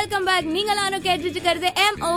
welcome back நீங்க எல்லாரும் கேட்டுட்டு இருக்கிறது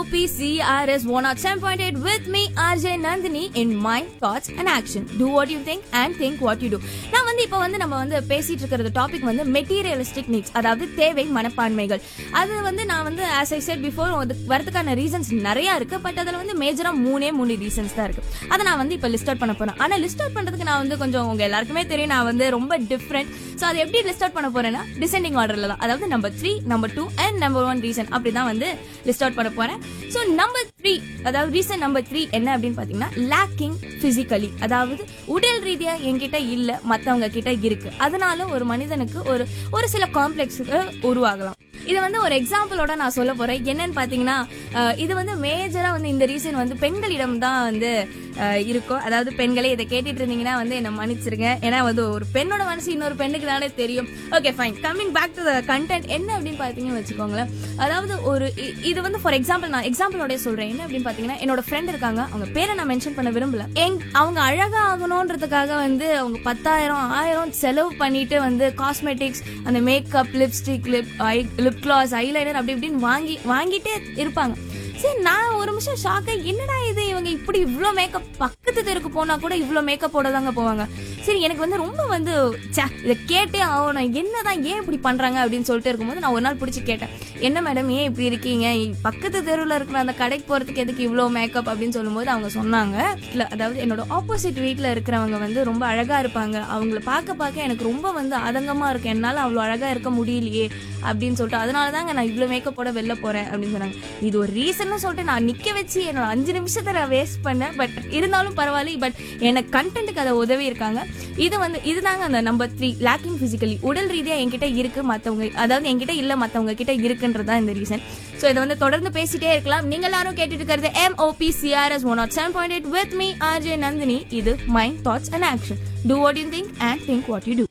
MOPCRS 107.8 with me RJ Nandini in my thoughts and action do what you think and think what you do நான் வந்து இப்போ வந்து நம்ம வந்து பேசிட்டு இருக்கிறது டாபிக் வந்து மெட்டீரியலிஸ்டிக் நீட்ஸ் அதாவது தேவை மனப்பான்மைகள் அது வந்து நான் வந்து ஆஸ் ஐ செட் பிஃபோர் வரதுக்கான ரீசன்ஸ் நிறைய இருக்கு பட் அதுல வந்து மேஜரா மூணே மூணு ரீசன்ஸ் தான் இருக்கு அதை நான் வந்து இப்போ லிஸ்ட் அவுட் பண்ண போறேன் ஆனா லிஸ்ட் அவுட் பண்றதுக்கு நான் வந்து கொஞ்சம் உங்க எல்லாருக்குமே தெரியும் நான் வந்து ரொம்ப டிஃப்ரெண்ட் ஸோ அதை எப்படி லிஸ்ட் அவுட் பண்ண போறேன்னா டிசெண்டிங் ஆர்டர்ல தான் அதாவது number three number two and number one reason அப்படிதான் வந்து லிஸ்ட் அவுட் பண்ண போறேன் ஸோ நம்பர் த்ரீ அதாவது ரீசன் நம்பர் த்ரீ என்ன அப்படின்னு பாத்தீங்கன்னா லேக்கிங் பிசிக்கலி அதாவது உடல் ரீதியா என்கிட்ட இல்ல மத்தவங்க கிட்ட இருக்கு அதனால ஒரு மனிதனுக்கு ஒரு ஒரு சில காம்ப்ளெக்ஸுகள் உருவாகலாம் இது வந்து ஒரு எக்ஸாம்பிளோட நான் சொல்ல போறேன் என்னன்னு பாத்தீங்கன்னா அஹ், இது வந்து மேஜரா வந்து இந்த ரீசன் வந்து பெண்களிடம் தான் வந்து அஹ், இருக்கும் அதாவது பெண்களே இதை கேட்டுட்டு இருந்தீங்கன்னா வந்து என்ன மன்னிச்சிருங்க ஏன்னா வந்து ஒரு பெண்ணோட மனசு இன்னொரு பெண்ணுக்கு தானே தெரியும் okay fine coming back to the content என்ன அப்படின்னு பாத்தீங்கன்னு வச்சுக்கோங்களேன் அதாவது ஒரு இ- இது வந்து ஃபார் எக்ஸாம்பிள் நான் எக்ஸாம்பிளோட சொல்றேன் என்ன அப்படின்னு பாத்தீங்கன்னா என்னோட ஃப்ரெண்ட் இருக்காங்க அவங்க பேரை நான் மென்ஷன் பண்ண விரும்பல எங் அவங்க அழகா ஆகணுன்றதுக்காக வந்து அவங்க பத்தாயிரம் ஆயிரம் செலவு பண்ணிட்டு வந்து காஸ்மெட்டிக்ஸ் அந்த makeup lipstick lip eye lip gloss eyeliner அப்படி இப்படின்னு வாங்கி வாங்கிட்டே இருப்பாங்க சரி நான் ஒரு நிமிஷம் ஷாக்க என்னடா இது இவங்க இப்படி இவ்ளோ மேக்கப் பக்கத்து தெருக்கு போனா கூட இவ்ளோ மேக்கப்போட தாங்க போவாங்க சரி எனக்கு வந்து ரொம்ப வந்து ச்சே இதை கேட்டே ஆகணும் என்னதான் ஏன் இப்படி பண்றாங்க அப்படின்னு சொல்லிட்டு இருக்கும்போது நான் ஒரு நாள் பிடிச்சி கேட்டேன் என்ன மேடம் ஏன் இப்படி இருக்கீங்க பக்கத்து தெருவில் இருக்கிற அந்த கடைக்கு போறதுக்கு எதுக்கு இவ்ளோ மேக்கப் அப்படின்னு சொல்லும்போது அவங்க சொன்னாங்க இல்ல அதாவது என்னோட ஆப்போசிட் வீட்ல இருக்கிறவங்க வந்து ரொம்ப அழகா இருப்பாங்க அவங்கள பார்க்க பார்க்க எனக்கு ரொம்ப வந்து ஆதங்கமா இருக்கு என்னால அவ்வளோ அழகா இருக்க முடியலையே அப்படின்னு சொல்லிட்டு அதனால தாங்க நான் இவ்வளோ மேக்கப்போட வெளில போறேன் அப்படின்னு சொன்னாங்க இது ஒரு ரீசன் சொல்லிட்டு நான் நிக்க வச்சு என்னோட அஞ்சு நிமிஷத்தை நான் வேஸ்ட் பண்ணேன் பட் இருந்தாலும் பரவாயில்ல பட் எனக்கு கண்டென்ட்டுக்கு அதை உதவி இருக்காங்க இது வந்து இதுதாங்க அந்த நம்பர் த்ரீ லேக்கிங் பிசிக்கலி உடல் ரீதியா என்கிட்ட இருக்கு மத்தவங்க அதாவது என்கிட்ட இல்ல மத்தவங்க கிட்ட இருக்குன்றதா இந்த ரீசன் சோ இதை வந்து தொடர்ந்து பேசிட்டே இருக்கலாம் நீங்க எல்லாரும் கேட்டுட்டு இருக்கிறது MOP CRS 107.8 with me RJ Nandini இது my thoughts and action do what you think and think what you do